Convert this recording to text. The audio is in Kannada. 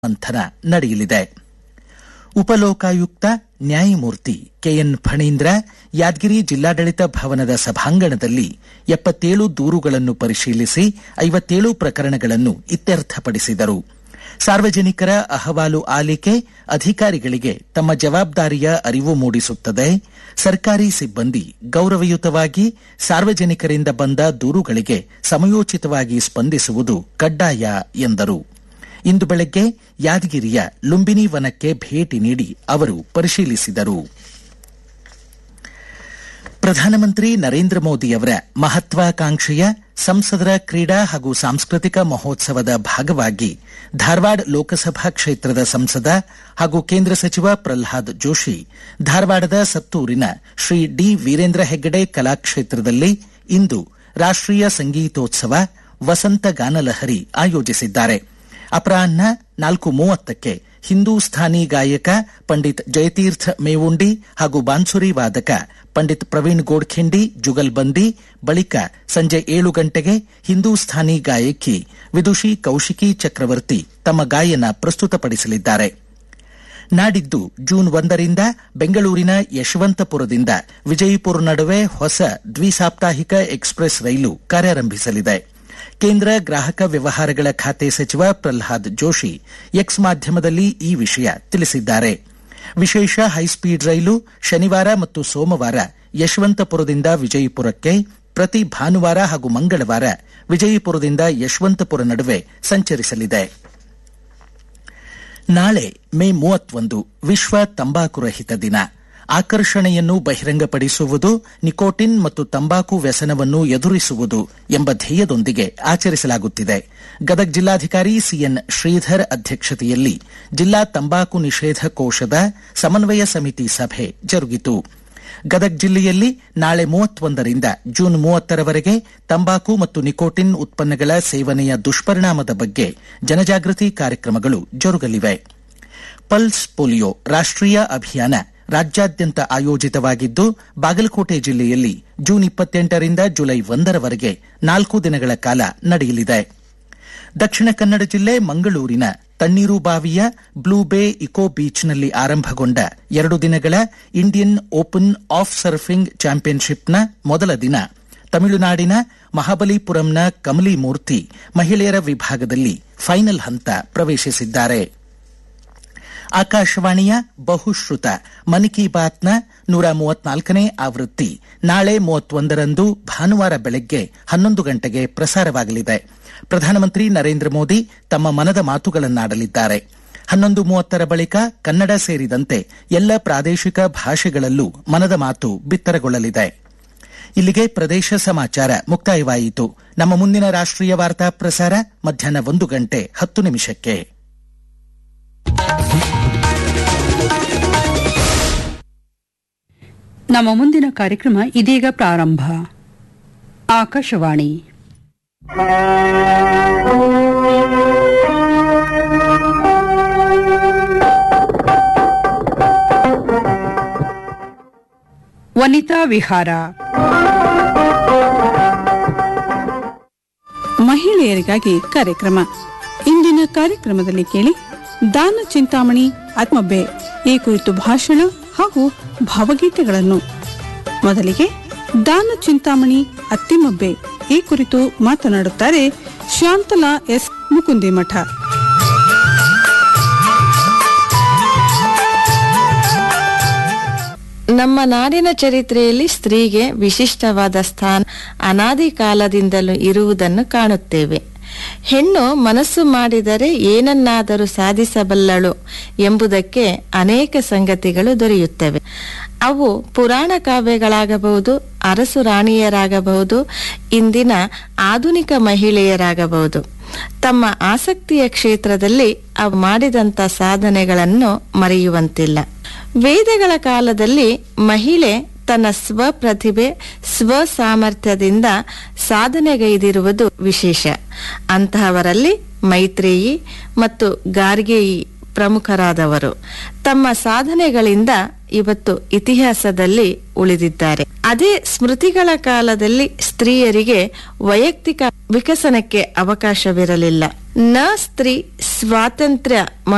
ಮಂಥನ ನಡೆಯಲಿದೆ ಉಪಲೋಕಾಯುಕ್ತ ನ್ಯಾಯಮೂರ್ತಿ ಕೆಎನ್ ಫಣೀಂದ್ರ ಯಾದಗಿರಿ ಜಿಲ್ಲಾಡಳಿತ ಭವನದ ಸಭಾಂಗಣದಲ್ಲಿ ಎಪ್ಪತ್ತೇಳು ದೂರುಗಳನ್ನು ಪರಿಶೀಲಿಸಿ ಐವತ್ತೇಳು ಪ್ರಕರಣಗಳನ್ನು ಇತ್ಯರ್ಥಪಡಿಸಿದರು ಸಾರ್ವಜನಿಕರ ಅಹವಾಲು ಆಲಿಕೆ ಅಧಿಕಾರಿಗಳಿಗೆ ತಮ್ಮ ಜವಾಬ್ದಾರಿಯ ಅರಿವು ಮೂಡಿಸುತ್ತದೆ ಸರ್ಕಾರಿ ಸಿಬ್ಬಂದಿ ಗೌರವಯುತವಾಗಿ ಸಾರ್ವಜನಿಕರಿಂದ ಬಂದ ದೂರುಗಳಿಗೆ ಸಮಯೋಚಿತವಾಗಿ ಸ್ಪಂದಿಸುವುದು ಕಡ್ಡಾಯ ಎಂದರು ಇಂದು ಬೆಳಗ್ಗೆ ಯಾದಗಿರಿಯ ಲುಂಬಿನಿ ವನಕ್ಕೆ ಭೇಟಿ ನೀಡಿ ಅವರು ಪರಿಶೀಲಿಸಿದರು ಪ್ರಧಾನಮಂತ್ರಿ ನರೇಂದ್ರ ಮೋದಿಯವರ ಮಹತ್ವಾಕಾಂಕ್ಷೆಯ ಸಂಸದರ ಕ್ರೀಡಾ ಹಾಗೂ ಸಾಂಸ್ಕೃತಿಕ ಮಹೋತ್ಸವದ ಭಾಗವಾಗಿ ಧಾರವಾಡ ಲೋಕಸಭಾ ಕ್ಷೇತ್ರದ ಸಂಸದ ಹಾಗೂ ಕೇಂದ್ರ ಸಚಿವ ಪ್ರಲ್ಹಾದ್ ಜೋಶಿ ಧಾರವಾಡದ ಸತ್ತೂರಿನ ಶ್ರೀ ಡಿ ವೀರೇಂದ್ರ ಹೆಗ್ಗಡೆ ಕಲಾಕ್ಷೇತ್ರದಲ್ಲಿ ಇಂದು ರಾಷ್ಟೀಯ ಸಂಗೀತೋತ್ಸವ ವಸಂತ ಗಾನಲಹರಿ ಆಯೋಜಿಸಿದ್ದಾರೆ ಅಪರಾಹ್ನ ನಾಲ್ಕು ಮೂವತ್ತಕ್ಕೆ ಹಿಂದೂಸ್ಥಾನಿ ಗಾಯಕ ಪಂಡಿತ್ ಜಯತೀರ್ಥ ಮೇವುಂಡಿ ಹಾಗೂ ಬಾನ್ಸುರಿ ವಾದಕ ಪಂಡಿತ್ ಪ್ರವೀಣ್ ಗೋಡ್ಖಿಂಡಿ ಜುಗಲ್ಬಂದಿ ಬಳಿಕ ಸಂಜೆ ಏಳು ಗಂಟೆಗೆ ಹಿಂದೂಸ್ಥಾನಿ ಗಾಯಕಿ ವಿದುಷಿ ಕೌಶಿಕಿ ಚಕ್ರವರ್ತಿ ತಮ್ಮ ಗಾಯನ ಪ್ರಸ್ತುತಪಡಿಸಲಿದ್ದಾರೆ ನಾಡಿದ್ದು ಜೂನ್ ಒಂದರಿಂದ ಬೆಂಗಳೂರಿನ ಯಶವಂತಪುರದಿಂದ ವಿಜಯಪುರ ನಡುವೆ ಹೊಸ ದ್ವಿಸಾಪ್ತಾಹಿಕ ಎಕ್ಸ್ಪ್ರೆಸ್ ರೈಲು ಕಾರ್ಯಾರಂಭಿಸಲಿದೆ ಕೇಂದ್ರ ಗ್ರಾಹಕ ವ್ಯವಹಾರಗಳ ಖಾತೆ ಸಚಿವ ಪ್ರಲ್ಹಾದ್ ಜೋಶಿ ಎಕ್ಸ್ ಮಾಧ್ಯಮದಲ್ಲಿ ಈ ವಿಷಯ ತಿಳಿಸಿದ್ದಾರೆ ವಿಶೇಷ ಹೈಸ್ಪೀಡ್ ರೈಲು ಶನಿವಾರ ಮತ್ತು ಸೋಮವಾರ ಯಶವಂತಪುರದಿಂದ ವಿಜಯಪುರಕ್ಕೆ ಪ್ರತಿ ಭಾನುವಾರ ಹಾಗೂ ಮಂಗಳವಾರ ವಿಜಯಪುರದಿಂದ ಯಶವಂತಪುರ ನಡುವೆ ಸಂಚರಿಸಲಿದೆ ನಾಳೆ ಮೇ ಮೂವತ್ತೊಂದು ವಿಶ್ವ ತಂಬಾಕು ರಹಿತ ದಿನ ಆಕರ್ಷಣೆಯನ್ನು ಬಹಿರಂಗಪಡಿಸುವುದು ನಿಕೋಟಿನ್ ಮತ್ತು ತಂಬಾಕು ವ್ಯಸನವನ್ನು ಎದುರಿಸುವುದು ಎಂಬ ಧ್ಯೇಯದೊಂದಿಗೆ ಆಚರಿಸಲಾಗುತ್ತಿದೆ ಗದಗ ಜಿಲ್ಲಾಧಿಕಾರಿ ಸಿಎನ್ ಶ್ರೀಧರ್ ಅಧ್ಯಕ್ಷತೆಯಲ್ಲಿ ಜಿಲ್ಲಾ ತಂಬಾಕು ನಿಷೇಧ ಕೋಶದ ಸಮನ್ವಯ ಸಮಿತಿ ಸಭೆ ಜರುಗಿತು ಗದಗ ಜಿಲ್ಲೆಯಲ್ಲಿ ನಾಳೆ ಮೂವತ್ತೊಂದರಿಂದ ಜೂನ್ ಮೂವತ್ತರವರೆಗೆ ತಂಬಾಕು ಮತ್ತು ನಿಕೋಟಿನ್ ಉತ್ಪನ್ನಗಳ ಸೇವನೆಯ ದುಷ್ಪರಿಣಾಮದ ಬಗ್ಗೆ ಜನಜಾಗೃತಿ ಕಾರ್ಯಕ್ರಮಗಳು ಜರುಗಲಿವೆ ಪಲ್ಸ್ ಪೋಲಿಯೋ ರಾಷ್ಟೀಯ ಅಭಿಯಾನ ರಾಜ್ಯಾದ್ಯಂತ ಆಯೋಜಿತವಾಗಿದ್ದು ಬಾಗಲಕೋಟೆ ಜಿಲ್ಲೆಯಲ್ಲಿ ಜೂನ್ ಇಪ್ಪತ್ತೆಂಟರಿಂದ ಜುಲೈ ಒಂದರವರೆಗೆ ನಾಲ್ಕು ದಿನಗಳ ಕಾಲ ನಡೆಯಲಿದೆ ದಕ್ಷಿಣ ಕನ್ನಡ ಜಿಲ್ಲೆ ಮಂಗಳೂರಿನ ತಣ್ಣೀರುಬಾವಿಯ ಬ್ಲೂ ಬೇ ಇಕೋ ಬೀಚ್ನಲ್ಲಿ ಆರಂಭಗೊಂಡ ಎರಡು ದಿನಗಳ ಇಂಡಿಯನ್ ಓಪನ್ ಆಫ್ ಸರ್ಫಿಂಗ್ ಚಾಂಪಿಯನ್ಶಿಪ್ನ ಮೊದಲ ದಿನ ತಮಿಳುನಾಡಿನ ಮಹಾಬಲಿಪುರಂನ ಕಮಲಿ ಮೂರ್ತಿ ಮಹಿಳೆಯರ ವಿಭಾಗದಲ್ಲಿ ಫೈನಲ್ ಹಂತ ಪ್ರವೇಶಿಸಿದ್ದಾರೆ ಆಕಾಶವಾಣಿಯ ಬಹುಶ್ರುತ ಮನ್ ಕಿ ಬಾತ್ನ ನೂರ ಮೂವತ್ನಾಲ್ಕನೇ ಆವೃತ್ತಿ ನಾಳೆ ಮೂವತ್ತೊಂದರಂದು ಭಾನುವಾರ ಬೆಳಗ್ಗೆ ಹನ್ನೊಂದು ಗಂಟೆಗೆ ಪ್ರಸಾರವಾಗಲಿದೆ ಪ್ರಧಾನಮಂತ್ರಿ ನರೇಂದ್ರ ಮೋದಿ ತಮ್ಮ ಮನದ ಮಾತುಗಳನ್ನಾಡಲಿದ್ದಾರೆ ಹನ್ನೊಂದು ಮೂವತ್ತರ ಬಳಿಕ ಕನ್ನಡ ಸೇರಿದಂತೆ ಎಲ್ಲ ಪ್ರಾದೇಶಿಕ ಭಾಷೆಗಳಲ್ಲೂ ಮನದ ಮಾತು ಬಿತ್ತರಗೊಳ್ಳಲಿದೆ ಇಲ್ಲಿಗೆ ಪ್ರದೇಶ ಸಮಾಚಾರ ಮುಕ್ತಾಯವಾಯಿತು ನಮ್ಮ ಮುಂದಿನ ರಾಷ್ಟೀಯ ವಾರ್ತಾ ಪ್ರಸಾರ ಮಧ್ಯಾಹ್ನ ಒಂದು ಗಂಟೆ ಹತ್ತು ನಿಮಿಷಕ್ಕೆ ನಮ್ಮ ಮುಂದಿನ ಕಾರ್ಯಕ್ರಮ ಇದೀಗ ಪ್ರಾರಂಭ ಆಕಾಶವಾಣಿ ವನಿತಾ ವಿಹಾರ ಮಹಿಳೆಯರಿಗಾಗಿ ಕಾರ್ಯಕ್ರಮ ಇಂದಿನ ಕಾರ್ಯಕ್ರಮದಲ್ಲಿ ಕೇಳಿ ದಾನ ಚಿಂತಾಮಣಿ ಆತ್ಮಬ್ಬೆ ಈ ಕುರಿತು ಭಾಷಣ ಹಾಗೂ ಭಾವಗೀತೆಗಳನ್ನು ಮೊದಲಿಗೆ ದಾನ ಚಿಂತಾಮಣಿ ಅತ್ತಿಮಬ್ಬೆ ಈ ಕುರಿತು ಮಾತನಾಡುತ್ತಾರೆ ಶಾಂತಲಾ ಎಸ್ ಮುಕುಂದಿಮಠ ನಮ್ಮ ನಾಡಿನ ಚರಿತ್ರೆಯಲ್ಲಿ ಸ್ತ್ರೀಗೆ ವಿಶಿಷ್ಟವಾದ ಸ್ಥಾನ ಅನಾದಿ ಕಾಲದಿಂದಲೂ ಇರುವುದನ್ನು ಕಾಣುತ್ತೇವೆ ಹೆಣ್ಣು ಮನಸ್ಸು ಮಾಡಿದರೆ ಏನನ್ನಾದರೂ ಸಾಧಿಸಬಲ್ಲಳು ಎಂಬುದಕ್ಕೆ ಅನೇಕ ಸಂಗತಿಗಳು ದೊರೆಯುತ್ತವೆ ಅವು ಪುರಾಣ ಕಾವ್ಯಗಳಾಗಬಹುದು ಅರಸು ರಾಣಿಯರಾಗಬಹುದು ಇಂದಿನ ಆಧುನಿಕ ಮಹಿಳೆಯರಾಗಬಹುದು ತಮ್ಮ ಆಸಕ್ತಿಯ ಕ್ಷೇತ್ರದಲ್ಲಿ ಅವು ಮಾಡಿದಂಥ ಸಾಧನೆಗಳನ್ನು ಮರೆಯುವಂತಿಲ್ಲ ವೇದಗಳ ಕಾಲದಲ್ಲಿ ಮಹಿಳೆ ತನ್ನ ಸ್ವಪ್ರತಿಭೆ ಸ್ವ ಸಾಮರ್ಥ್ಯದಿಂದ ಸಾಧನೆಗೈದಿರುವುದು ವಿಶೇಷ ಅಂತಹವರಲ್ಲಿ ಮೈತ್ರೇಯಿ ಮತ್ತು ಗಾರ್ಗೇಯಿ ಪ್ರಮುಖರಾದವರು ತಮ್ಮ ಸಾಧನೆಗಳಿಂದ ಇವತ್ತು ಇತಿಹಾಸದಲ್ಲಿ ಉಳಿದಿದ್ದಾರೆ ಅದೇ ಸ್ಮೃತಿಗಳ ಕಾಲದಲ್ಲಿ ಸ್ತ್ರೀಯರಿಗೆ ವೈಯಕ್ತಿಕ ವಿಕಸನಕ್ಕೆ ಅವಕಾಶವಿರಲಿಲ್ಲ ನ ಸ್ತ್ರೀ ಸ್ವಾತಂತ್ರ್ಯ